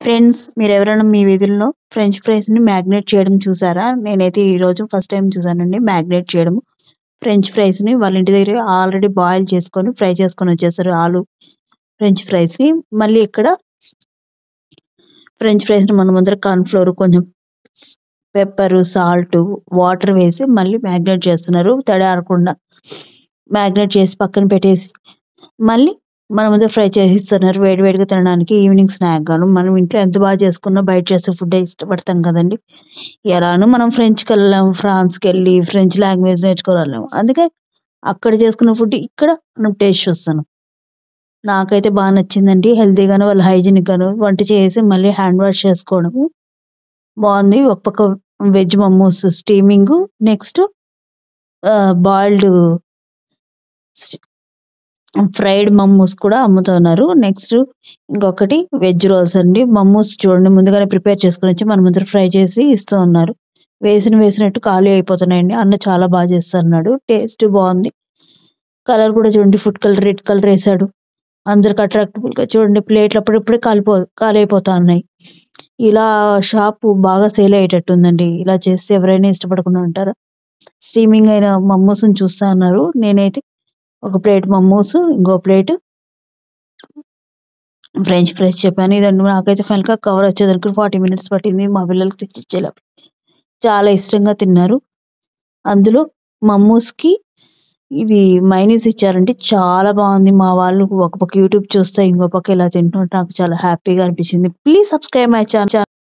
friends మీరు ఎవరైనా మీ వీధుల్లో ఫ్రెంచ్ ఫ్రైస్ ని మ్యాగ్నేట్ చేయడం చూసారా నేనైతే ఈ రోజు ఫస్ట్ టైం చూసానండి మ్యాగ్నేట్ చేయడం ఫ్రెంచ్ ఫ్రైస్ ని వాళ్ళ ఇంటి దగ్గర ఆల్రెడీ బాయిల్ చేసుకొని ఫ్రై చేసుకొని వచ్చేసారు ఆలు ఫ్రెంచ్ ఫ్రైస్ ని మళ్ళీ ఇక్కడ ఫ్రెంచ్ ఫ్రైస్ ని మన ముందర కార్న్ ఫ్లోర్ కొంచెం పెప్పర్ సాల్ట్ వాటర్ వేసి మళ్ళీ మ్యాగ్నేట్ చేస్తున్నారు తడి ఆరకుండా మ్యాగ్నేట్ చేసి పక్కన పెట్టేసి మళ్ళీ మన ముందర ఫ్రై చేసి ఇస్తున్నారు వేడి వేడిగా తినడానికి ఈవినింగ్ స్నాక్ గాను మనం ఇంట్లో ఎంత బాగా చేసుకున్నా బయట చేసే ఫుడ్ ఇష్టపడతాం కదండి ఎలానో మనం ఫ్రెంచ్ కి వెళ్ళాం ఫ్రాన్స్ కి వెళ్ళి ఫ్రెంచ్ లాంగ్వేజ్ నేర్చుకోవాలేమో అందుకే అక్కడ చేసుకున్న ఫుడ్ ఇక్కడ మనం టేస్ట్ చూస్తున్నాం నాకైతే బాగా నచ్చిందండి హెల్తీ గాను వాళ్ళు హైజీనిక్ గాను వంట చేసి మళ్ళీ హ్యాండ్ వాష్ చేసుకోవడం బాగుంది ఒక పక్క veg momos steaming next boiled fried momos కూడా అమ్ముతున్నారు నెక్స్ట్ ఇంకొకటి వెజ్ రోల్స్ అండి మమ్మోస్ చూడండి ముందుగానే ప్రిపేర్ చేసుకుని వచ్చి మన ముందర ఫ్రై చేసి ఇస్తూ ఉన్నారు వేసిన వేసినట్టు ఖాళీ అయిపోతున్నాయండి అన్న చాలా బాగా చేస్తున్నాడు టేస్ట్ బాగుంది కలర్ కూడా చూడండి ఫుడ్ కలర్ రెడ్ కలర్ వేసాడు అందరికి అట్రాక్టబుల్ గా చూడండి ప్లేట్లు అప్పుడప్పుడే కాలిపో ఖాళీ అయిపోతా ఉన్నాయి ఇలా షాప్ బాగా సేల్ అయ్యేటట్టు ఉందండి ఇలా చేస్తే ఎవరైనా ఇష్టపడకుండా ఉంటారా స్టీమింగ్ అయిన మమ్మోస్ చూస్తా ఉన్నారు నేనైతే ఒక ప్లేట్ మమ్మోస్ ఇంకో ప్లేట్ ఫ్రెంచ్ ఫ్రైస్ చెప్పాను ఇదండి నాకైతే ఫైనల్ గా కవర్ వచ్చేసరికి ఫార్టీ మినిట్స్ పట్టింది మా పిల్లలకి తెచ్చిచ్చేలా చాలా ఇష్టంగా తిన్నారు అందులో మమ్మోస్ కి ఇది మైనీస్ ఇచ్చారంటే చాలా బాగుంది మా వాళ్ళు ఒక పక్క యూట్యూబ్ చూస్తే ఇంకో పక్క ఇలా తింటుంటే నాకు చాలా హ్యాపీగా అనిపించింది ప్లీజ్ సబ్స్క్రైబ్ మై ఛానల్